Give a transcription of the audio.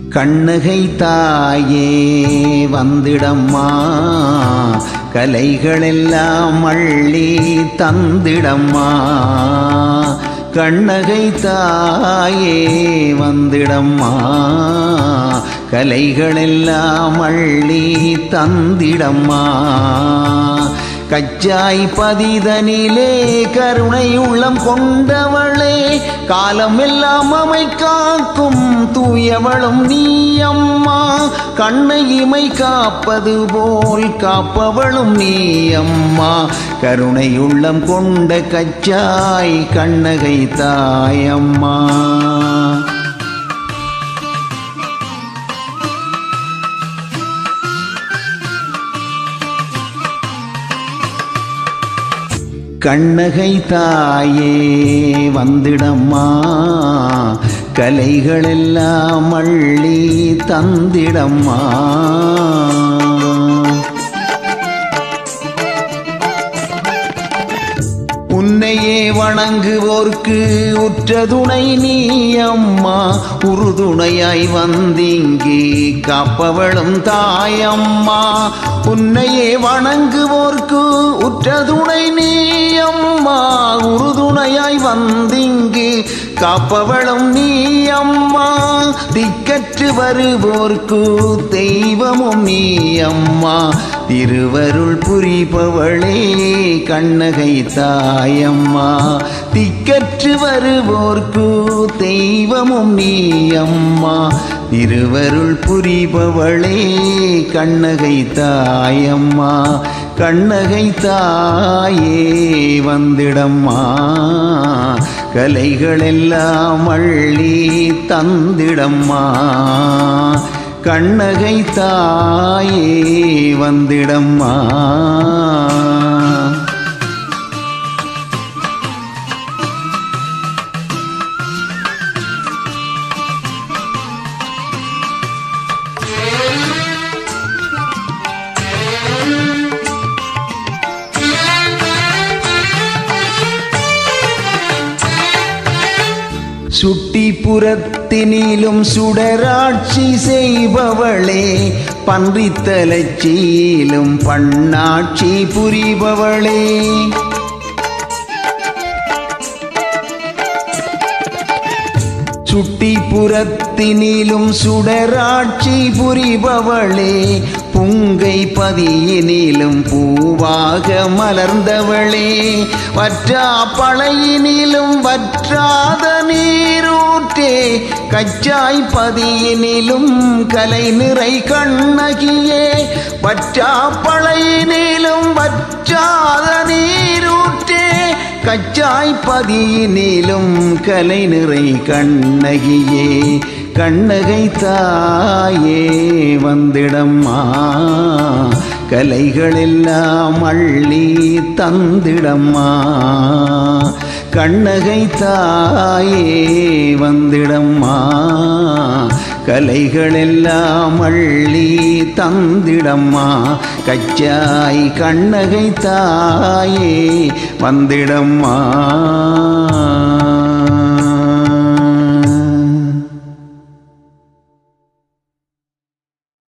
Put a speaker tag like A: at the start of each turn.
A: கண்ணகை தாயே வந்திடம்மா கலைகளெல்லாம் அள்ளி தந்திடம்மா கண்ணகை தாயே வந்திடம்மா கலைகளெல்லாம் அள்ளி தந்திடம்மா கச்சாய் பதிதனிலே கருணை உள்ளம் கொண்டவளே காலமெல்லாம் அமை காக்கும் தூயவளும் நீ அம்மா கண்ணை இமை காப்பது போல் காப்பவளும் நீ அம்மா கருணை உள்ளம் கொண்ட கச்சாய் கண்ணகை தாயம்மா கண்ணகை தாயே வந்திடம்மா கலைகளெல்லாம் அள்ளி தந்திடம்மா உன்னையே வணங்குவோர்க்கு உற்ற துணை நீ அம்மா உறுதுணையாய் வந்திங்கே காப்பவளும் தாயம்மா உன்னையே வணங்குவோர்க்கு உற்ற துணை நீ அம்மா உறுதுணையாய் வந்திங்கே காப்பவளும் நீ அம்மா திக்கற்று வருவோர்க்கு தெய்வமும் நீ அம்மா திருவருள் புரிபவளே கண்ணகை தாயம்மா திக்கற்று வருவோர்க்கு தெய்வமும் நீ அம்மா திருவருள் புரிபவளே கண்ணகை தாயம்மா கண்ணகை தாயே வந்திடம்மா கலைகளெல்லாம் அள்ளி தந்திடம்மா கண்ணகை தாயே வந்திடம்மா சுட்டிப்புறத்தினிலும் சுடராட்சி செய்பவளே பன்றித்தலச்சியிலும் பண்ணாட்சி புரிபவளே சுட்டிப்புறத்தினிலும் சுடராட்சி புரிபவளே புங்கை பதியினிலும் பூவாக மலர்ந்தவளே வற்றா பழையினிலும் வற்றாத நீரூற்றே கச்சாய் பதியினிலும் கலை நிறை கண்ணகியே வற்றா பழையினிலும் வற்றாத நீரூற்றே கச்சாய் பதியினிலும் கலை நிறை கண்ணகியே கண்ணகை தாயே வந்திடம்மா கலைகளெல்லாம் அள்ளி தந்திடம்மா கண்ணகை தாயே வந்திடம்மா கலைகளெல்லாம் அள்ளி தந்திடம்மா கச்சாய் கண்ணகை தாயே வந்திடம்மா